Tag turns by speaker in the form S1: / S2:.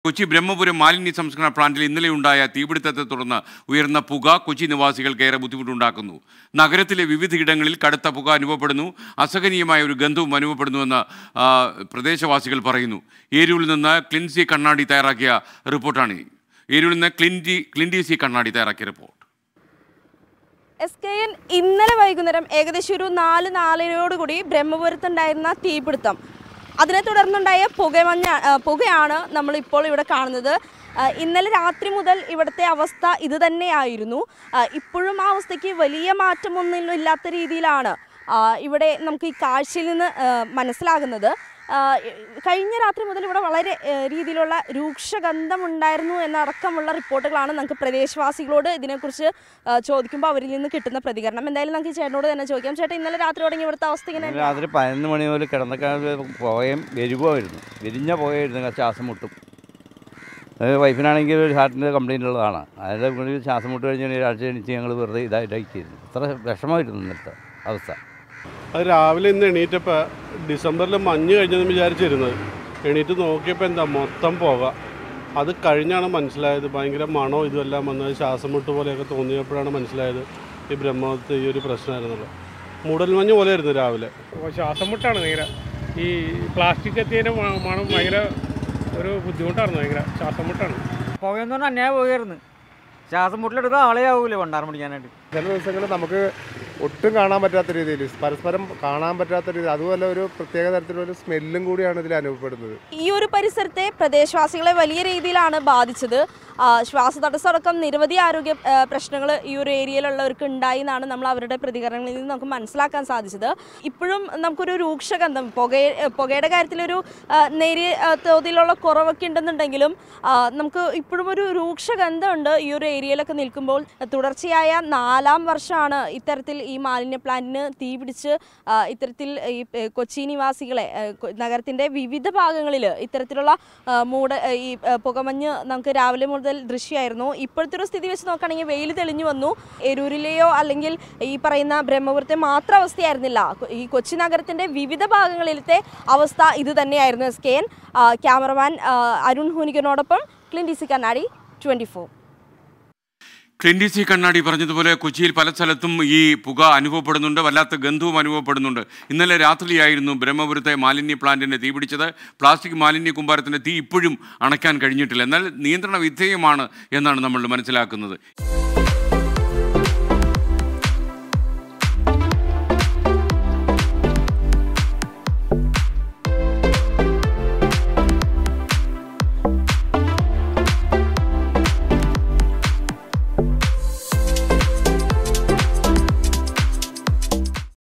S1: കൊച്ചി ബ്രഹ്മപുരം മാലിന്യ സംസ്കരണ പ്ലാന്റിൽ ഇന്നലെയുണ്ടായ തീപിടുത്തത്തെ തുടർന്ന് ഉയർന്ന പുക കൊച്ചി നിവാസികൾക്ക് ഏറെ ബുദ്ധിമുട്ടുണ്ടാക്കുന്നു നഗരത്തിലെ വിവിധയിടങ്ങളിൽ കടുത്ത പുക അനുഭവപ്പെടുന്നു അസഹനീയമായ ഒരു ഗന്ധവും അനുഭവപ്പെടുന്നുവെന്ന് ആ, പ്രദേശവാസികൾ പറയുന്നു ഏരൂരിൽ നിന്ന് ക്ലിൻസി കണ്ണാടി തയ്യാറാക്കിയ റിപ്പോർട്ടാണ് ഈ. ഏരൂരിൽ നിന്ന് ക്ലിൻറ്റി ക്ലിൻറ്റി സി കണ്ണാടി തയ്യാറാക്കിയ റിപ്പോർട്ട്
S2: എസ് കെ എൻ ഇന്നലെ വൈകുന്നേരം ഏകദേശം ഒരു നാല് നാലരയോടുകൂടി ബ്രഹ്മപുരത്തുണ്ടായിരുന്ന തീപിടുത്തം അതിനെ തുടർന്നുണ്ടായ പുകമഞ്ഞ ആ, പുകയാണ് നമ്മൾ ഇപ്പോൾ ഇവിടെ കാണുന്നത് ആ, ഇന്നലെ രാത്രി മുതൽ ഇവിടുത്തെ അവസ്ഥ ഇത് തന്നെയായിരുന്നു ആ, ഇപ്പോഴും ആ അവസ്ഥയ്ക്ക് വലിയ മാറ്റമൊന്നും ഇല്ലാത്ത രീതിയിലാണ് ആ, ഇവിടെ നമുക്ക് ഈ കാഴ്ചയിൽ നിന്ന് ആ, മനസ്സിലാകുന്നത് ആ, കഴിഞ്ഞ രാത്രി മുതൽ ഇവിടെ വളരെ ആ, രീതിയിലുള്ള രൂക്ഷഗന്ധമുണ്ടായിരുന്നു എന്നടക്കമുള്ള റിപ്പോർട്ടുകളാണ് നമുക്ക് പ്രദേശവാസികളോട് ഇതിനെക്കുറിച്ച് ആ, ചോദിക്കുമ്പോൾ അവരിൽ നിന്ന് കിട്ടുന്ന പ്രതികരണം എന്തായാലും നമുക്ക് ഈ ചേട്ടനോട് തന്നെ ചോദിക്കാം ചേട്ടാ ഇന്നലെ രാത്രി തുടങ്ങി ഇവിടുത്തെ അവസ്ഥ ഇങ്ങനെ
S3: ഇന്നലെ രാത്രി പതിനൊന്ന് മണി മുതൽ കിടന്നക്കാട് പുകയും എരിവുമായിരുന്നു എരിഞ്ഞ പുകയായിരുന്നു ശ്വാസം മുട്ടും അത് വൈഫിനാണെങ്കിൽ ഒരു ഹാർട്ടിൻ്റെ കംപ്ലൈൻ്റ് ഉള്ളതാണ് അതിൻ്റെ കൂടി ശ്വാസം മുട്ട് കഴിഞ്ഞ് ഒരാഴ്ച എണീച്ച് ഞങ്ങൾ വെറുതെ ഇതായിട്ടായിരുന്നു അത്ര വിഷമമായിരുന്നു ഇന്നത്തെ അവസ്ഥ
S4: അത് രാവിലെ ഇന്ന് എണീറ്റപ്പോൾ ഡിസംബറിൽ മഞ്ഞ് കഴിഞ്ഞെന്ന് വിചാരിച്ചിരുന്നത് എണീറ്റ് നോക്കിയപ്പോൾ എന്താ മൊത്തം പോക അത് കഴിഞ്ഞാണ് മനസ്സിലായത് ഭയങ്കര മണോ ഇതുമെല്ലാം വന്നത് ശ്വാസം മുട്ട് പോലെയൊക്കെ തോന്നിയപ്പോഴാണ് മനസ്സിലായത് ഈ ബ്രഹ്മത്തെ ഈ ഒരു പ്രശ്നമായിരുന്നുള്ളത് മൂടൽമഞ്ഞ് പോലെയായിരുന്നു രാവിലെ
S5: അപ്പോൾ ശ്വാസം മുട്ടാണ് ഭയങ്കര ഈ പ്ലാസ്റ്റിക് എത്തിയതിൻ്റെ മ- മണം ഭയങ്കര ഒരു ബുദ്ധിമുട്ടായിരുന്നു ഭയങ്കര ശ്വാസം മുട്ടാണ്
S6: പുകയെന്ന് പറഞ്ഞാൽ അന്യായ പുകയായിരുന്നു ശ്വാസം മുട്ടിലെടുത്ത ആളെ ആവൂലേ വണ്ടാരം പിടിക്കാനായിട്ട്
S7: ചില ദിവസങ്ങളിൽ നമുക്ക് ഒട്ടും കാണാൻ പറ്റാത്ത രീതിയിൽ പരസ്പരം കാണാൻ പറ്റാത്ത രീതി അതുപോലെ ഒരു പ്രത്യേക തരത്തിലൊരു സ്മെല്ലും കൂടിയാണ് ഇതിൽ അനുഭവപ്പെടുന്നത്
S2: ഈ ഒരു പരിസരത്തെ പ്രദേശവാസികളെ വലിയ രീതിയിലാണ് ബാധിച്ചത് ആ, ശ്വാസതടസ്സം അടക്കം നിരവധി ആരോഗ്യ പ്രശ്നങ്ങൾ ഈ ഒരു ഏരിയയിലുള്ളവർക്ക് ഉണ്ടായി എന്നാണ് നമ്മൾ അവരുടെ പ്രതികരണങ്ങളിൽ നിന്ന് നമുക്ക് മനസ്സിലാക്കാൻ സാധിച്ചത് ഇപ്പോഴും നമുക്കൊരു രൂക്ഷഗന്ധം പുക പുകയുടെ കാര്യത്തിലൊരു ആ, നേരിയ ആ, തോതിലുള്ള കുറവൊക്കെ ഉണ്ടെന്നുണ്ടെങ്കിലും ആ, നമുക്ക് ഇപ്പോഴും ഒരു രൂക്ഷഗന്ധമുണ്ട് ഈ ഒരു ഏരിയയിലൊക്കെ നിൽക്കുമ്പോൾ തുടർച്ചയായ നാലാം വർഷമാണ് ഇത്തരത്തിൽ ഈ മാലിന്യ പ്ലാന്റിന് തീ പിടിച്ച് ആ, ഇത്തരത്തിൽ ഈ ഏ, കൊച്ചി നിവാസികളെ ഏ, കൊ- നഗരത്തിന്റെ വിവിധ ഭാഗങ്ങളിൽ ഇത്തരത്തിലുള്ള ആ, മൂട ഏ, ഈ ഏ, പുകമഞ്ഞ് നമുക്ക് രാവിലെ മുതൽ ദൃശ്യമായിരുന്നു ഇപ്പോഴത്തെ ഒരു സ്ഥിതി വെച്ച് നോക്കുകയാണെങ്കിൽ വെയിൽ തെളിഞ്ഞു വന്നു എരൂരിലെയോ അല്ലെങ്കിൽ ഈ പറയുന്ന ബ്രഹ്മപുരത്തെ മാത്രം അവസ്ഥയായിരുന്നില്ല കൊ- ഈ കൊച്ചി നഗരത്തിന്റെ വിവിധ ഭാഗങ്ങളിലത്തെ അവസ്ഥ ഇത് തന്നെയായിരുന്നു എസ് കെ എൻ ആ, ക്യാമറമാൻ ആ, അരുൺ ഹൂനികനോടൊപ്പം Clint C Kannadi twenty four
S1: Clinty C Kannadi പറഞ്ഞതുപോലെ കൊച്ചിയിൽ പല സ്ഥലത്തും ഈ പുക അനുഭവപ്പെടുന്നുണ്ട് വല്ലാത്ത ഗന്ധവും അനുഭവപ്പെടുന്നുണ്ട് ഇന്നലെ രാത്രിയായിരുന്നു ബ്രഹ്മപുരത്തെ മാലിന്യ പ്ലാന്റിന് തീപിടിച്ചത് പ്ലാസ്റ്റിക് മാലിന്യ കുമ്പാരത്തിൻ്റെ തീ ഇപ്പോഴും അണയ്ക്കാൻ കഴിഞ്ഞിട്ടില്ല എന്നാൽ നിയന്ത്രണ വിധേയമാണ് എന്നാണ് നമ്മൾ മനസ്സിലാക്കുന്നത്